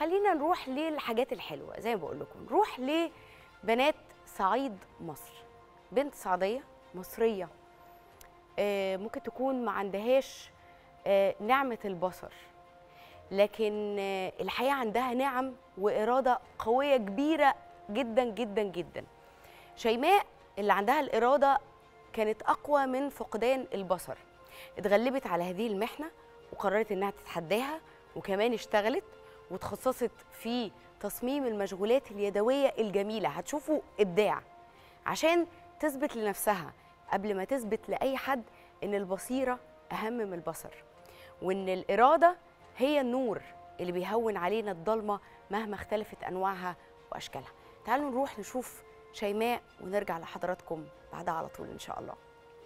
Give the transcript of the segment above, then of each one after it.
خلينا نروح للحاجات الحلوه زي ما بقول لكم نروح لبنات صعيد مصر بنت صعيديه مصريه آه، ممكن تكون ما عندهاش آه، نعمه البصر لكن آه، الحقيقه عندها نعم واراده قويه كبيره جدا جدا جدا شيماء اللي عندها الاراده كانت اقوى من فقدان البصر اتغلبت على هذه المحنه وقررت انها تتحداها وكمان اشتغلت وتخصصت في تصميم المشغولات اليدويه الجميله هتشوفوا ابداع عشان تثبت لنفسها قبل ما تثبت لاي حد ان البصيره اهم من البصر وان الاراده هي النور اللي بيهون علينا الضلمه مهما اختلفت انواعها واشكالها تعالوا نروح نشوف شيماء ونرجع لحضراتكم بعدها على طول ان شاء الله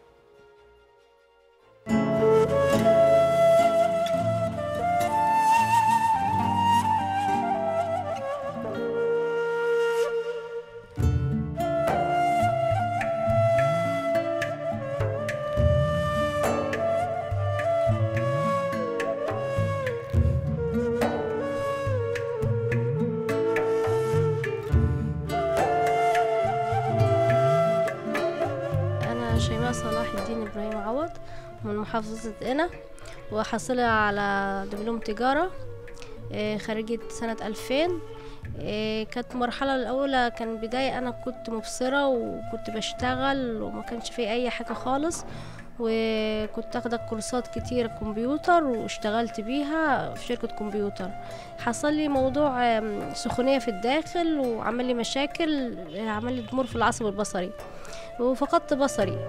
أنا شيماء صلاح الدين إبراهيم عوض من محافظة قنا وحاصلة على دبلوم تجارة آه، خريجة سنة 2000 آه، كانت المرحلة الأولى كان بداية أنا كنت مبصرة وكنت بشتغل وما كانش في أي حاجة خالص وكنت أخدت كورسات كتيرة كمبيوتر واشتغلت بيها في شركة كمبيوتر حصل لي موضوع آم، سخونية في الداخل وعمل لي مشاكل آه، عمل لي ضمور في العصب البصري وفقدت بصري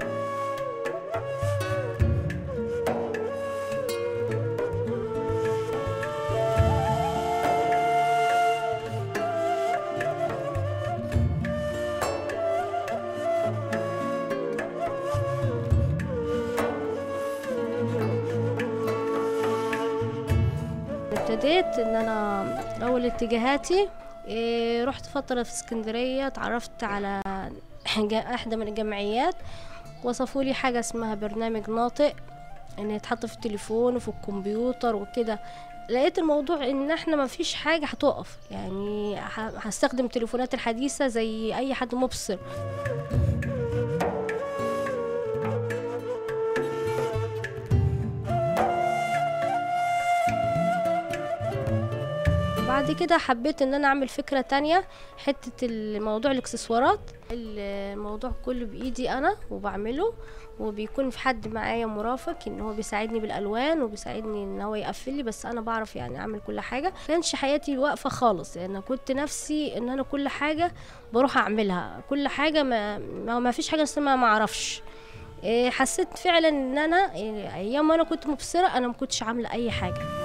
ابتديت ان انا اول اتجاهاتي إيه، رحت فترة في اسكندرية اتعرفت على جا- احدى من الجمعيات وصفوا لي حاجة اسمها برنامج ناطق ان يتحط في التليفون وفي الكمبيوتر وكده لقيت الموضوع ان احنا ما فيش حاجة هتقف يعني ه- هستخدم التليفونات الحديثة زي اي حد مبصر بعد كده حبيت ان انا اعمل فكرة تانية حتة الموضوع الاكسسوارات الموضوع كله بايدي انا وبعمله وبيكون في حد معايا مرافق ان هو بيساعدني بالالوان وبيساعدني ان هو يقفل لي بس انا بعرف يعني اعمل كل حاجه كانش حياتي واقفه خالص لان يعني كنت نفسي ان انا كل حاجه بروح اعملها كل حاجه ما ما, ما فيش حاجه اسمها ما اعرفش إيه، حسيت فعلا ان انا إيه، ايام ما انا كنت مبصره انا ما كنتش عامله اي حاجه